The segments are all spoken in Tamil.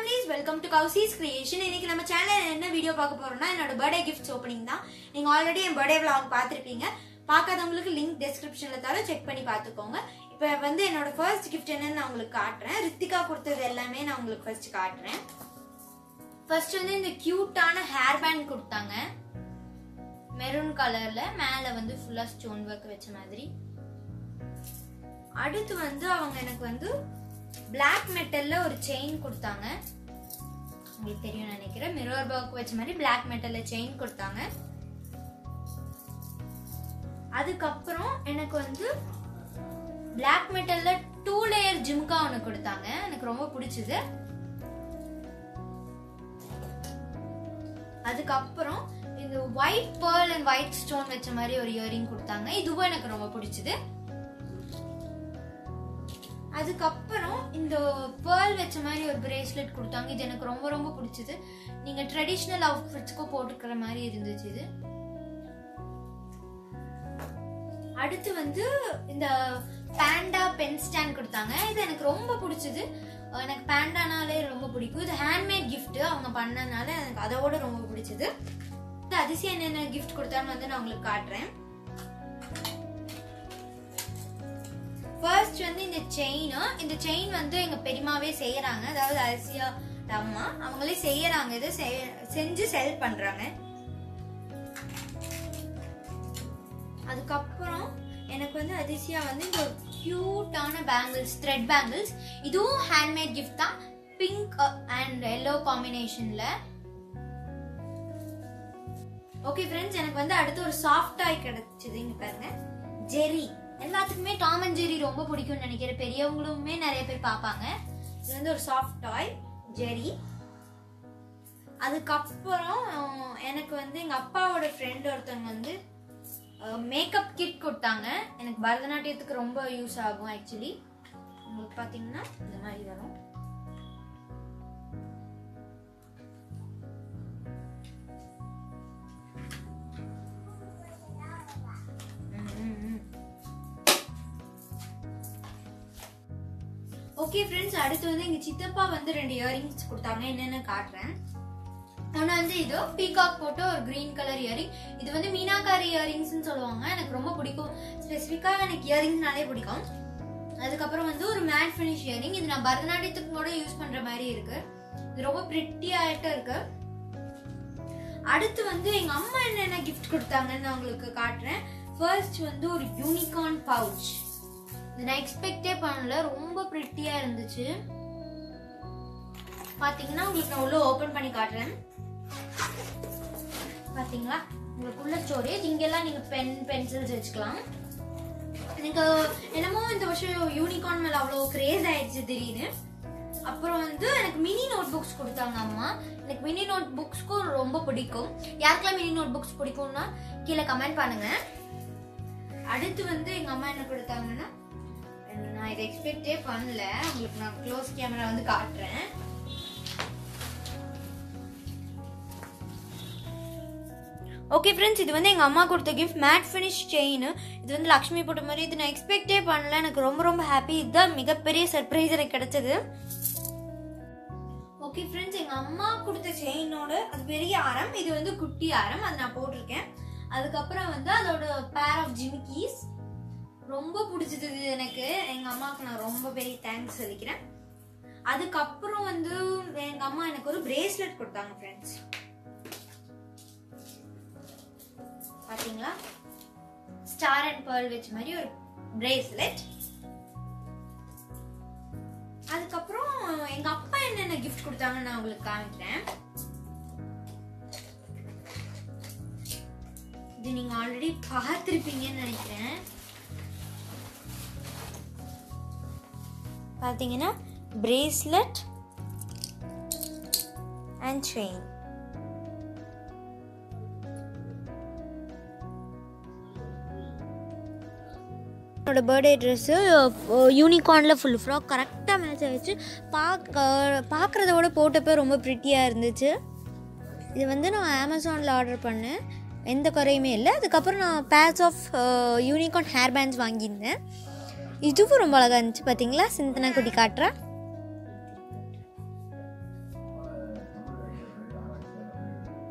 குட்டீஸ் வெல்கம் டு கவுசிஸ் கிரியேஷன் இன்னைக்கு நம்ம சேனல்ல என்ன வீடியோ பார்க்க போறோம்னா என்னோட பர்த்டே கிஃப்ட்ஸ் ஓப்பனிங் தான் நீங்க ஆல்ரெடி என் பர்த்டே vlog பார்த்திருப்பீங்க பார்க்காதவங்களுக்கு லிங்க் டெஸ்கிரிப்ஷன்ல தர செக் பண்ணி பார்த்துக்கோங்க இப்போ வந்து என்னோட ஃபர்ஸ்ட் கிஃப்ட் என்னன்னு நான் உங்களுக்கு காட்டுறேன் ரித்திகா கொடுத்தது எல்லாமே நான் உங்களுக்கு ஃபர்ஸ்ட் காட்டுறேன் ஃபர்ஸ்ட் வந்து இந்த கியூட்டான ஹேர் பேண்ட் கொடுத்தாங்க மெரூன் கலர்ல மேல வந்து ஃபுல்லா ஸ்டோன் ஒர்க் வச்ச மாதிரி அடுத்து வந்து அவங்க எனக்கு வந்து பிளாக் மெட்டல்ல ஒரு செயின் கொடுத்தாங்க உங்களுக்கு தெரியும் நினைக்கிறேன் மிரர் ஒர்க் வச்ச மாதிரி பிளாக் மெட்டல்ல செயின் கொடுத்தாங்க அதுக்கப்புறம் எனக்கு வந்து பிளாக் மெட்டல்ல டூ லேயர் ஜிம்கா ஒன்று கொடுத்தாங்க எனக்கு ரொம்ப பிடிச்சது அதுக்கப்புறம் இந்த white pearl and white stone வச்ச மாதிரி ஒரு இயரிங் கொடுத்தாங்க இதுவும் எனக்கு ரொம்ப பிடிச்சது அதுக்கப்புறம் இந்த பேர்ல் வச்ச மாதிரி ஒரு பிரேஸ்லெட் கொடுத்தாங்க இது எனக்கு ரொம்ப ரொம்ப பிடிச்சது நீங்க ட்ரெடிஷ்னல் அவுட்ஃபிட்ஸ்க்கும் போட்டுக்கிற மாதிரி இருந்துச்சு இது அடுத்து வந்து இந்த பேண்டா பென் ஸ்டாண்ட் கொடுத்தாங்க இது எனக்கு ரொம்ப பிடிச்சது எனக்கு பேண்டானாலே ரொம்ப பிடிக்கும் இது ஹேண்ட்மேட் கிஃப்ட் அவங்க பண்ணனால எனக்கு அதோட ரொம்ப பிடிச்சது இந்த அதிசயம் என்னென்ன கிஃப்ட் கொடுத்தான்னு வந்து நான் உங்களுக்கு காட்டுறேன் ஃபர்ஸ்ட் வந்து இந்த செயின் இந்த செயின் வந்து எங்க பெரியமாவே செய்யறாங்க அதாவது அரிசியா அம்மா அவங்களே செய்யறாங்க இது செய்- செஞ்சு செல் பண்றாங்க அதுக்கப்புறம் எனக்கு வந்து அதிசயா வந்து இந்த கியூட்டான பேங்கிள்ஸ் த்ரெட் பேங்கிள்ஸ் இதுவும் ஹேண்ட்மேட் கிஃப்ட் தான் பிங்க் அண்ட் எல்லோ காம்பினேஷன்ல ஓகே ஃப்ரெண்ட்ஸ் எனக்கு வந்து அடுத்து ஒரு சாஃப்ட் டாய் கிடைச்சது இங்க பாருங்க ஜெரி எல்லாத்துக்குமே டாம் அண்ட் ஜெரி ரொம்ப பிடிக்கும்னு நினைக்கிறேன் பெரியவங்களுமே நிறைய பேர் பார்ப்பாங்க இது வந்து ஒரு சாஃப்ட் டாய் ஜெரி அதுக்கப்புறம் அஹ், எனக்கு வந்து எங்க அப்பாவோட ஃப்ரெண்ட் ஒருத்தவங்க வந்து மேக்கப் கிட் கொடுத்தாங்க எனக்கு பரதநாட்டியத்துக்கு ரொம்ப யூஸ் ஆகும் ஆக்சுவலி உங்களுக்கு பார்த்தீங்கன்னா இந்த மாதிரி வரும் ஓகே ஃப்ரெண்ட்ஸ் அடுத்து வந்து எங்க சித்தப்பா வந்து ரெண்டு இயரிங்ஸ் கொடுத்தாங்க என்னென்ன காட்டுறேன் ஒன்று வந்து இது பீகாக் போட்டு ஒரு கிரீன் கலர் இயரிங் இது வந்து மீனாக்காரி இயரிங்ஸ்னு சொல்லுவாங்க எனக்கு ரொம்ப பிடிக்கும் ஸ்பெசிஃபிக்காக எனக்கு இயரிங்ஸ்னாலே பிடிக்கும் அதுக்கப்புறம் வந்து ஒரு மேட் ஃபினிஷ் இயரிங் இது நான் பரதநாட்டியத்துக்கு கூட யூஸ் பண்ற மாதிரி இருக்கு இது ரொம்ப பிரிட்டியாயிட்ட இருக்கு அடுத்து வந்து எங்க அம்மா என்னென்ன கிஃப்ட் கொடுத்தாங்கன்னு நான் உங்களுக்கு காட்டுறேன் ஃபர்ஸ்ட் வந்து ஒரு யூனிகார்ன் பவுச் இது நான் எக்ஸ்பெக்டே பண்ணல ரொம்ப பிரிட்டியா இருந்துச்சு பாத்தீங்கன்னா உங்களுக்கு நான் உள்ள ஓபன் பண்ணி காட்டுறேன் பாத்தீங்களா உங்களுக்கு உள்ள ஸ்டோரேஜ் இங்கெல்லாம் நீங்க பென் பென்சில்ஸ் வச்சுக்கலாம் எனக்கு என்னமோ இந்த வருஷம் யூனிகார்ன் மேல அவ்வளோ கிரேஸ் ஆயிடுச்சு திடீர்னு அப்புறம் வந்து எனக்கு மினி நோட் புக்ஸ் கொடுத்தாங்க அம்மா எனக்கு மினி நோட் புக்ஸ்க்கும் ரொம்ப பிடிக்கும் யாருக்கெல்லாம் மினி நோட் புக்ஸ் பிடிக்கும்னா கீழே கமெண்ட் பண்ணுங்க அடுத்து வந்து எங்க அம்மா என்ன கொடுத்தாங்கன்னா நான் இதை எக்ஸ்பெக்டே பண்ணல உங்களுக்கு நான் க்ளோஸ் கேமரா வந்து காட்டுறேன் ஓகே ஃப்ரெண்ட்ஸ் இது வந்து எங்கள் அம்மா கொடுத்த கிஃப்ட் மேட் ஃபினிஷ் செயின் இது வந்து லக்ஷ்மி போட்ட மாதிரி இது நான் எக்ஸ்பெக்டே பண்ணல எனக்கு ரொம்ப ரொம்ப ஹாப்பி இதுதான் மிகப்பெரிய சர்ப்ரைஸ் எனக்கு கிடைச்சது ஓகே ஃப்ரெண்ட்ஸ் எங்கள் அம்மா கொடுத்த செயினோட அது பெரிய ஆரம் இது வந்து குட்டி ஆரம் அது நான் போட்டிருக்கேன் அதுக்கப்புறம் வந்து அதோட பேர் ஆஃப் ஜிமிக்கீஸ் ரொம்ப பிடிச்சது இது எனக்கு எங்கள் அம்மாவுக்கு நான் ரொம்ப பெரிய தேங்க்ஸ் சொல்லிக்கிறேன் அதுக்கப்புறம் வந்து எங்கள் அம்மா எனக்கு ஒரு பிரேஸ்லெட் கொடுத்தாங்க ஃப்ரெண்ட்ஸ் பாத்தீங்களா ஸ்டார் அண்ட் பேர்ல் வச்ச மாதிரி ஒரு பிரேஸ்லெட் அதுக்கப்புறம் எங்க அப்பா என்னென்ன கிஃப்ட் கொடுத்தாங்கன்னு நான் உங்களுக்கு காமிக்கிறேன் இது நீங்க ஆல்ரெடி பார்த்திருப்பீங்கன்னு நினைக்கிறேன் பாத்தீங்கன்னா பிரேஸ்லெட் அண்ட் செயின் என்னோட பர்த்டே ட்ரெஸ்ஸு யூனிகார்னில் ஃபுல் ஃப்ராக் கரெக்டாக மேட்ச் ஆகிடுச்சு பார்க்க பார்க்குறத விட போட்டப்போ ரொம்ப ப்ரிட்டியாக இருந்துச்சு இது வந்து நான் அமேசானில் ஆர்டர் பண்ணேன் எந்த குறையுமே இல்லை அதுக்கப்புறம் நான் batch of unicorn hair bands வாங்கியிருந்தேன் இதுவும் ரொம்ப அழகாக இருந்துச்சு பார்த்தீங்களா சிந்தனா குட்டி காட்டுறேன்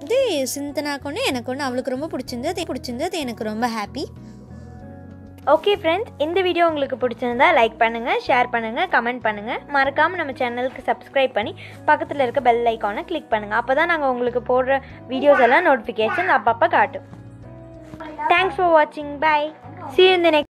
இது சிந்தனாக்கு ஒன்று எனக்கு ஒன்று அவளுக்கு ரொம்ப பிடிச்சிருந்தது அது பிடிச்சிருந்தது அது எனக்கு ரொம்ப ஹாப்பி ஓகே ஃப்ரெண்ட்ஸ் இந்த வீடியோ உங்களுக்கு பிடிச்சிருந்தா லைக் பண்ணுங்கள் ஷேர் பண்ணுங்கள் கமெண்ட் பண்ணுங்கள் மறக்காமல் நம்ம சேனலுக்கு சப்ஸ்கிரைப் பண்ணி பக்கத்தில் இருக்க பெல் ஐக்கானை கிளிக் பண்ணுங்கள் அப்போ தான் நாங்கள் உங்களுக்கு போடுற வீடியோஸ் எல்லாம் நோட்டிஃபிகேஷன் அப்பப்போ காட்டும் தேங்க்ஸ் ஃபார் வாட்சிங் bye see you in the next